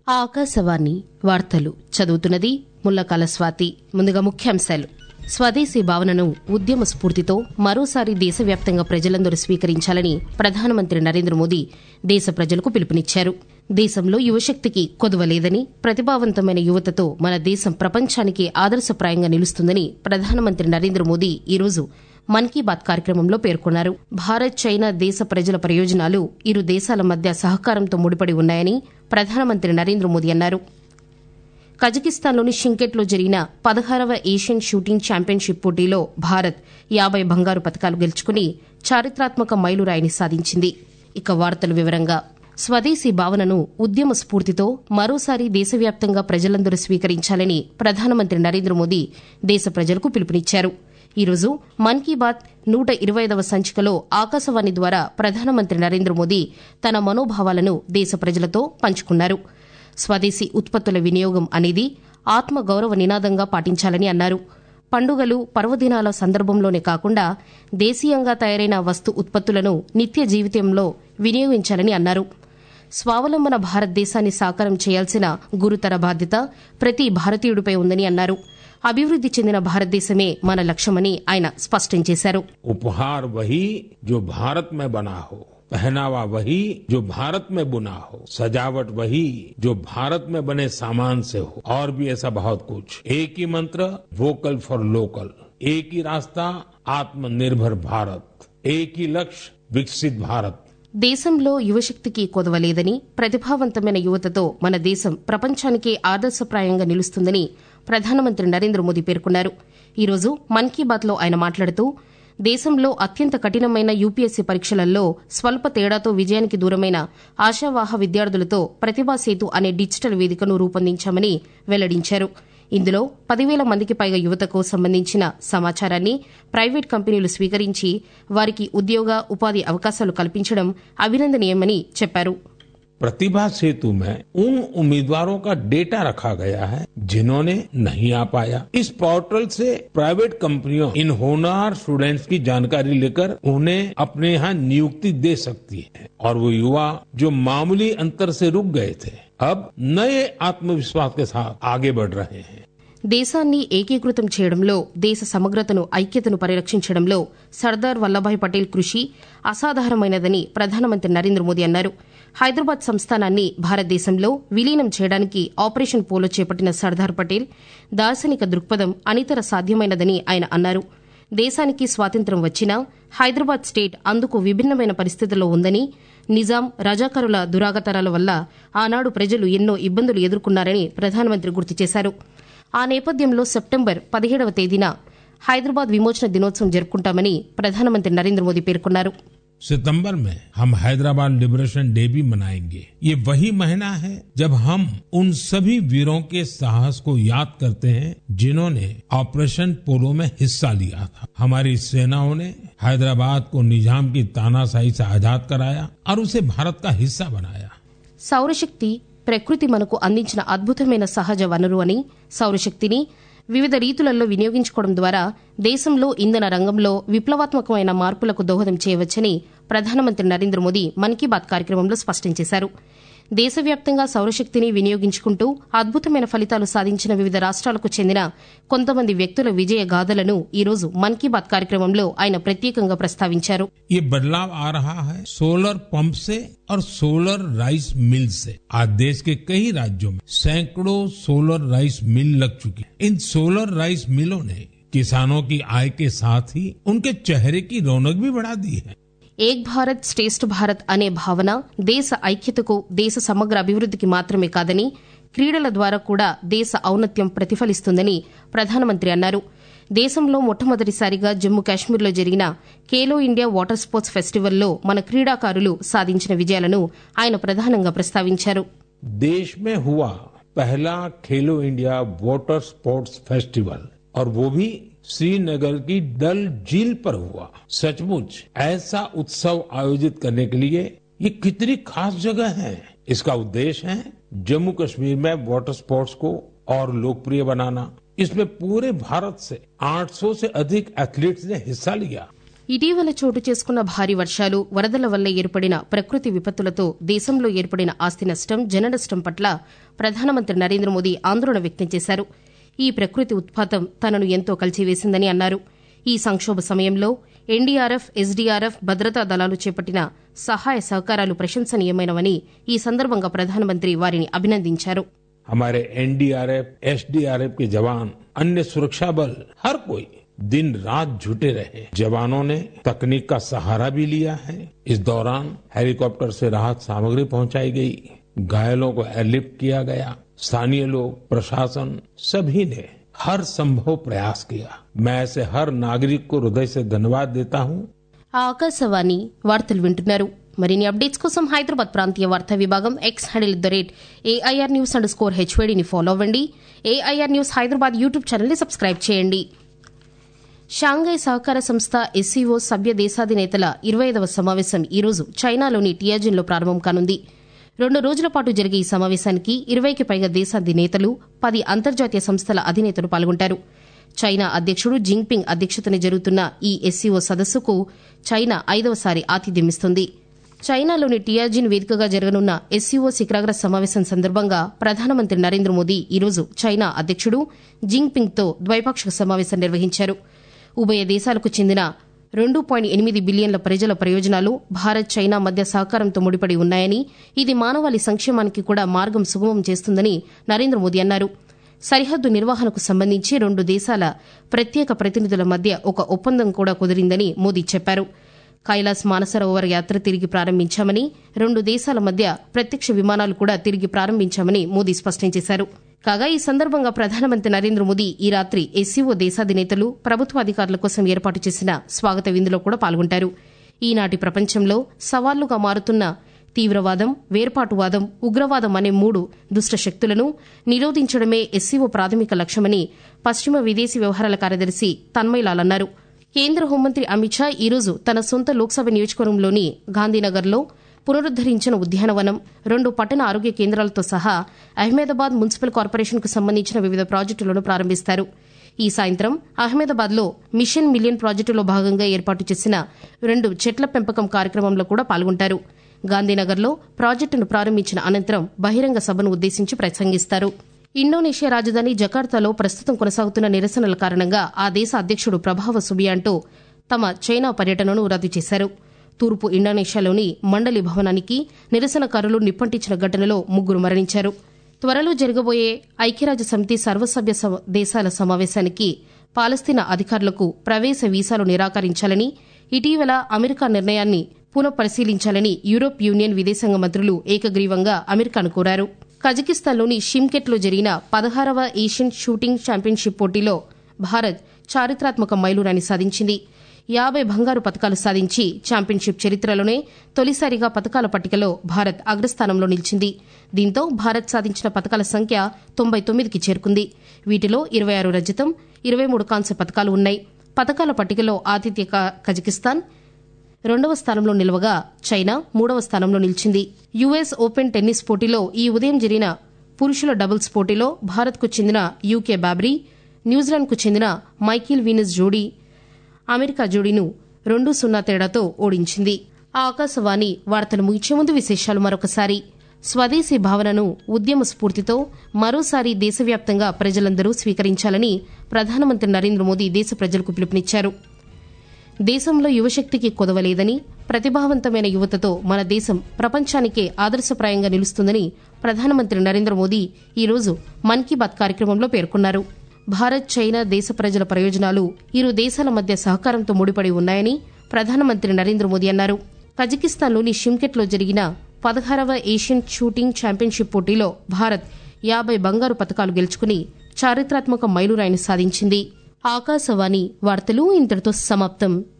ఆకాశవాణి వార్తలు చదువుతున్నది ముల్లకాల స్వాతి ముందుగా ముఖ్యాంశాలు స్వదేశీ భావనను ఉద్యమ స్ఫూర్తితో మరోసారి దేశవ్యాప్తంగా ప్రజలందరూ స్వీకరించాలని ప్రధానమంత్రి నరేంద్ర మోదీ దేశ ప్రజలకు పిలుపునిచ్చారు దేశంలో యువశక్తికి కొదువలేదని ప్రతిభావంతమైన యువతతో మన దేశం ప్రపంచానికి ఆదర్శప్రాయంగా నిలుస్తుందని ప్రధానమంత్రి నరేంద్ర మోదీ ఈరోజు మన్ కీ బాత్ కార్యక్రమంలో పేర్కొన్నారు భారత్ చైనా దేశ ప్రజల ప్రయోజనాలు ఇరు దేశాల మధ్య సహకారంతో ముడిపడి ఉన్నాయని ప్రధానమంత్రి నరేంద్ర మోదీ అన్నారు కజకిస్తాన్లోని షింకెట్లో జరిగిన పదహారవ ఏషియన్ షూటింగ్ ఛాంపియన్షిప్ పోటీలో భారత్ యాబై బంగారు పతకాలు గెలుచుకుని చారిత్రాత్మక మైలురాయిని సాధించింది ఇక వార్తల వివరంగా స్వదేశీ భావనను ఉద్యమ స్ఫూర్తితో మరోసారి దేశవ్యాప్తంగా ప్రజలందరూ స్వీకరించాలని ప్రధానమంత్రి నరేంద్ర మోదీ దేశ ప్రజలకు పిలుపునిచ్చారు ఈరోజు మన్ కీ బాత్ నూట ఇరవై ఐదవ సంచికలో ఆకాశవాణి ద్వారా ప్రధానమంత్రి నరేంద్ర మోదీ తన మనోభావాలను దేశ ప్రజలతో పంచుకున్నారు స్వదేశీ ఉత్పత్తుల వినియోగం అనేది ఆత్మ గౌరవ నినాదంగా పాటించాలని అన్నారు పండుగలు పర్వదినాల సందర్భంలోనే కాకుండా దేశీయంగా తయారైన వస్తు ఉత్పత్తులను నిత్య జీవితంలో వినియోగించాలని అన్నారు స్వావలంబన భారతదేశాన్ని సాకారం చేయాల్సిన గురుతర బాధ్యత ప్రతి భారతీయుడిపై ఉందని అన్నారు అభివృద్ది చెందిన భారతదేశమే మన లక్ష్యమని ఆయన స్పష్టం చేశారు उपहार वही जो भारत में बना हो पहनावा वही जो भारत में बुना हो सजावट वही जो भारत में बने सामान से हो और भी ऐसा बहुत कुछ एक ही मंत्र वोकल फॉर लोकल एक ही रास्ता आत्मनिर्भर भारत एक ही लक्ष्य विकसित भारत దేశంలో యువశక్తికి కొదవలేదని ప్రతిభావంతమైన యువతతో మన దేశం ప్రపంచానికే ఆదర్శప్రాయంగా నిలుస్తుందని ప్రధానమంత్రి నరేంద్ర మోదీ పేర్కొన్నారు ఈరోజు మన్ కీ బాత్లో ఆయన మాట్లాడుతూ దేశంలో అత్యంత కఠినమైన యూపీఎస్సీ పరీక్షలలో స్వల్ప తేడాతో విజయానికి దూరమైన ఆశావాహ విద్యార్థులతో ప్రతిభా సేతు అనే డిజిటల్ వేదికను రూపొందించామని వెల్లడించారు ఇందులో పదివేల మందికి పైగా యువతకు సంబంధించిన సమాచారాన్ని ప్రైవేట్ కంపెనీలు స్వీకరించి వారికి ఉద్యోగ ఉపాధి అవకాశాలు కల్పించడం అభినందనీయమని చెప్పారు प्रतिभा सेतु में उन उम्मीदवारों का डेटा रखा गया है जिन्होंने नहीं आ पाया इस पोर्टल से प्राइवेट कंपनियों इन होनहार स्टूडेंट्स की जानकारी लेकर उन्हें अपने यहाँ नियुक्ति दे सकती है और वो युवा जो मामूली अंतर से रुक गए थे अब नए आत्मविश्वास के साथ आगे बढ़ रहे हैं దేశాన్ని ఏకీకృతం చేయడంలో దేశ సమగ్రతను ఐక్యతను పరిరక్షించడంలో సర్దార్ వల్లభాయ్ పటేల్ కృషి అసాధారణమైనదని ప్రధానమంత్రి నరేంద్ర మోదీ అన్నారు హైదరాబాద్ సంస్థానాన్ని భారతదేశంలో విలీనం చేయడానికి ఆపరేషన్ పోలో చేపట్టిన సర్దార్ పటేల్ దార్శనిక దృక్పథం అనితర సాధ్యమైనదని ఆయన అన్నారు దేశానికి స్వాతంత్ర్యం వచ్చినా హైదరాబాద్ స్టేట్ అందుకు విభిన్నమైన పరిస్థితుల్లో ఉందని నిజాం రజాకారుల దురాగతరాల వల్ల ఆనాడు ప్రజలు ఎన్నో ఇబ్బందులు ఎదుర్కొన్నారని ప్రధానమంత్రి గుర్తు చేశారు ఆ నేపథ్యంలో సెప్టెంబర్ పదిహేడవ తేదీన హైదరాబాద్ విమోచన దినోత్సవం జరుపుకుంటామని ప్రధానమంత్రి నరేంద్ర మోదీ పేర్కొన్నారు सितंबर में हम हैदराबाद लिबरेशन डे भी मनाएंगे ये वही महीना है जब हम उन सभी वीरों के साहस को याद करते हैं जिन्होंने ऑपरेशन पोलो में हिस्सा लिया था हमारी सेनाओं ने हैदराबाद को निजाम की तानाशाही से आजाद कराया और उसे भारत का हिस्सा बनाया సౌరశక్తి ప్రకృతి మనకు అందించిన అద్భుతమైన సహజ వనరు అని సౌరశక్తిని వివిధ రీతులలో వినియోగించుకోవడం ద్వారా దేశంలో ఇంధన రంగంలో విప్లవాత్మకమైన మార్పులకు దోహదం చేయవచ్చని ప్రధానమంత్రి నరేంద్ర మోదీ మన్ కీ బాత్ కార్యక్రమంలో స్పష్టం చేశారు దేశవ్యాప్తంగా సౌరశక్తిని వినియోగించుకుంటూ అద్భుతమైన ఫలితాలు సాధించిన వివిధ రాష్ట్రాలకు చెందిన కొంతమంది వ్యక్తుల విజయ గాథలను ఈరోజు మన్ కీ బాత్ కార్యక్రమంలో ఆయన ప్రత్యేకంగా ప్రస్తావించారు ये बदलाव आ रहा है सोलर पंप से और सोलर राइस मिल से आज देश के कई राज्यों में सैकड़ों सोलर राइस मिल लग चुकी है इन सोलर राइस मिलों ने किसानों की आय के साथ ही उनके चेहरे की रौनक भी बढ़ा दी है ఏక్ భారత్ శ్రేష్ఠ భారత్ అనే భావన దేశ ఐక్యతకు దేశ సమగ్ర అభివృద్దికి మాత్రమే కాదని క్రీడల ద్వారా కూడా దేశ ఔన్నత్యం ప్రతిఫలిస్తుందని ప్రధానమంత్రి అన్నారు దేశంలో మొట్టమొదటిసారిగా జమ్మూ కాశ్మీర్లో జరిగిన ఖేలో ఇండియా వాటర్ స్పోర్ట్స్ ఫెస్టివల్లో మన క్రీడాకారులు సాధించిన విజయాలను ఆయన ప్రధానంగా ప్రస్తావించారు देश में हुआ पहला खेलो इंडिया वाटर स्पोर्ट्स फेस्टिवल और वो भी श्रीनगर की डल झील पर हुआ सचमुच ऐसा उत्सव आयोजित करने के लिए ये कितनी खास जगह है इसका उद्देश्य है जम्मू कश्मीर में वाटर स्पोर्ट्स को और लोकप्रिय बनाना इसमें पूरे भारत से 800 से अधिक एथलीट्स ने हिस्सा लिया ఇటీవల చోటు చేసుకున్న భారీ వర్షాలు వరదల వల్ల ఏర్పడిన ప్రకృతి విపత్తులతో దేశంలో ఏర్పడిన ఆస్తి నష్టం జన నష్టం పట్ల ప్రధానమంత్రి నరేంద్ర మోదీ ఆందోళన వ్యక్తం చేశారు ఈ ప్రకృతి ఉత్పాతం తనను ఎంతో కలిచివేసిందని అన్నారు ఈ సంక్షోభ సమయంలో ఎన్డీఆర్ఎఫ్ ఎస్డీఆర్ఎఫ్ భద్రతా దళాలు చేపట్టిన సహాయ సహకారాలు ప్రశంసనీయమైనవని ఈ సందర్భంగా ప్రధానమంత్రి వారిని అభినందించారు हमारे एनडीआरएफ एसडीआरएफ के जवान अन्य सुरक्षा बल हर कोई दिन रात जुटे रहे जवानों ने तकनीक का सहारा भी लिया है इस दौरान हेलीकॉप्टर से राहत सामग्री पहुंचाई गई घायलों को एयरलिफ्ट किया गया स्थानीय लोग प्रशासन सभी ने हर संभव प्रयास किया मैं ऐसे हर नागरिक को हृदय से धन्यवाद देता हूं ఆకాశవాణి వార్తలు వింటున్నారు మరిన్ని అప్డేట్స్ కోసం హైదరాబాద్ ప్రాంతీయ వార్తా విభాగం X handle the rate AIR news underscore హెచ్వేడిని ఫాలో అవ్వండి ఏఐఆర్ న్యూస్ హైదరాబాద్ యూట్యూబ్ ఛానల్ని సబ్స్క్రైబ్ చేయండి షాంఘై సహకార సంస్థ ఎస్సీఓ సభ్య దేశాధినేతల ఇరవై ఐదవ సమావేశం ఈరోజు చైనాలోని టియాజిన్లో ప్రారంభం కానుంది రెండు రోజుల పాటు జరిగే ఈ సమావేశానికి ఇరవైకి పైగా దేశాధినేతలు పది అంతర్జాతీయ సంస్థల అధినేతలు పాల్గొంటారు చైనా అధ్యకుడు జింగ్పింగ్ అధ్యక్షతన జరుగుతున్న ఈ ఎస్సీఓ సదస్సుకు చైనా ఐదవసారి ఆతిథ్యమిస్తుంది చైనాలోని టియాజిన్ వేదికగా జరగనున్న ఎస్సీఓ శిఖరాగ్ర సమావేశం సందర్భంగా ప్రధానమంత్రి నరేంద్ర మోదీ ఈరోజు చైనా అధ్యకుడు జింగ్పింగ్తో ద్వైపాక్షిక సమావేశం నిర్వహించారు ఉభయ దేశాలకు చెందిన రెండు పాయింట్ ఎనిమిది బిలియన్ల ప్రజల ప్రయోజనాలు భారత్ చైనా మధ్య సహకారంతో ముడిపడి ఉన్నాయని ఇది మానవాళి సంక్షేమానికి కూడా మార్గం సుగమం చేస్తుందని నరేంద్ర మోదీ అన్నారు సరిహద్దు నిర్వహణకు సంబంధించి రెండు దేశాల ప్రత్యేక ప్రతినిధుల మధ్య ఒక ఒప్పందం కూడా కుదిరిందని మోదీ చెప్పారు కైలాస్ మానసరోవర్ యాత్ర తిరిగి ప్రారంభించామని రెండు దేశాల మధ్య ప్రత్యక్ష విమానాలు కూడా తిరిగి ప్రారంభించామని మోదీ స్పష్టం చేశారు కాగా ఈ సందర్భంగా ప్రధానమంత్రి నరేంద్ర మోదీ ఈ రాత్రి ఎస్సీఓ దేశాధినేతలు ప్రభుత్వ అధికారుల కోసం ఏర్పాటు చేసిన స్వాగత విందులో కూడా పాల్గొంటారు ఈనాటి ప్రపంచంలో సవాళ్లుగా మారుతున్న తీవ్రవాదం వేర్పాటువాదం ఉగ్రవాదం అనే మూడు దుష్ట శక్తులను నిరోధించడమే ఎస్సీఓ ప్రాథమిక లక్ష్యమని పశ్చిమ విదేశీ వ్యవహారాల కార్యదర్శి తన్మయ్లాల్ అన్నారు కేంద్ర హోంమంత్రి అమిత్ షా ఈరోజు తన సొంత లోక్సభ నియోజకవర్గంలోని గాంధీనగర్లో పునరుద్దరించిన ఉద్యానవనం రెండు పట్టణ ఆరోగ్య కేంద్రాలతో సహా అహ్మదాబాద్ మున్సిపల్ కార్పొరేషన్కు సంబంధించిన వివిధ ప్రాజెక్టులను ప్రారంభిస్తారు ఈ సాయంత్రం అహ్మదాబాద్లో మిషన్ మిలియన్ ప్రాజెక్టులో భాగంగా ఏర్పాటు చేసిన రెండు చెట్ల పెంపకం కార్యక్రమంలో కూడా పాల్గొంటారు గాంధీనగర్లో ప్రాజెక్టును ప్రారంభించిన అనంతరం బహిరంగ సభను ఉద్దేశించి ప్రసంగిస్తారు ఇండోనేషియా రాజధాని జకార్తాలో ప్రస్తుతం కొనసాగుతున్న నిరసనల కారణంగా ఆ దేశ అధ్యకుడు ప్రభావ సుబియాంటో తమ చైనా పర్యటనను రద్దు చేశారు తూర్పు ఇండోనేషియాలోని మండలి భవనానికి నిరసనకారులు నిప్పంటించిన ఘటనలో ముగ్గురు మరణించారు త్వరలో జరగబోయే ఐక్యరాజ్య సమితి సర్వసభ్య దేశాల సమావేశానికి పాలస్తీనా అధికారులకు ప్రవేశ వీసాలు నిరాకరించాలని ఇటీవల అమెరికా నిర్ణయాన్ని పునఃపరిశీలించాలని యూరోప్ యూనియన్ విదేశాంగ మంత్రులు ఏకగ్రీవంగా అమెరికాను కోరారు కజకిస్తాన్లోని షిమ్కెట్లో జరిగిన పదహారవ ఏషియన్ షూటింగ్ ఛాంపియన్షిప్ పోటీలో భారత్ చారిత్రాత్మక మైలురాని సాధించింది యాబై బంగారు పతకాలు సాధించి ఛాంపియన్షిప్ చరిత్రలోనే తొలిసారిగా పతకాల పట్టికలో భారత్ అగ్రస్థానంలో నిలిచింది దీంతో భారత్ సాధించిన పతకాల సంఖ్య తొంభై తొమ్మిదికి చేరుకుంది వీటిలో ఇరవై ఆరు రజతం ఇరవై మూడు కాంస్య పతకాలు ఉన్నాయి పతకాల పట్టికలో ఆతిథ్య కజకిస్తాన్ రెండవ స్థానంలో నిలవగా చైనా మూడవ స్థానంలో నిలిచింది యుఎస్ ఓపెన్ టెన్నిస్ పోటీలో ఈ ఉదయం జరిగిన పురుషుల డబుల్స్ పోటీలో భారత్కు చెందిన యూకే బాబ్రీ న్యూజిలాండ్కు చెందిన మైకిల్ వీనస్ జోడీ అమెరికా జోడీను రెండు సున్నా తేడాతో ఓడించింది ఆకాశవాణి వార్తలు ముగించే ముందు విశేషాలు మరొకసారి స్వదేశీ భావనను ఉద్యమ స్ఫూర్తితో మరోసారి దేశవ్యాప్తంగా ప్రజలందరూ స్వీకరించాలని ప్రధానమంత్రి నరేంద్ర మోదీ దేశ ప్రజలకు పిలుపునిచ్చారు దేశంలో యువశక్తికి కొదవలేదని ప్రతిభావంతమైన యువతతో మన దేశం ప్రపంచానికే ఆదర్శప్రాయంగా నిలుస్తుందని ప్రధానమంత్రి నరేంద్ర మోదీ ఈరోజు మన్ కీ బాత్ కార్యక్రమంలో పేర్కొన్నారు భారత్ చైనా దేశ ప్రజల ప్రయోజనాలు ఇరు దేశాల మధ్య సహకారంతో ముడిపడి ఉన్నాయని ప్రధానమంత్రి నరేంద్ర మోదీ అన్నారు కజకిస్తాన్లోని షిమ్కెట్లో జరిగిన పదహారవ ఏషియన్ షూటింగ్ ఛాంపియన్షిప్ పోటీలో భారత్ యాబై బంగారు పతకాలు గెలుచుకుని చారిత్రాత్మక మైలురాయిని సాధించింది ఆకాశవాణి వార్తలు ఇంతటితో సమాప్తం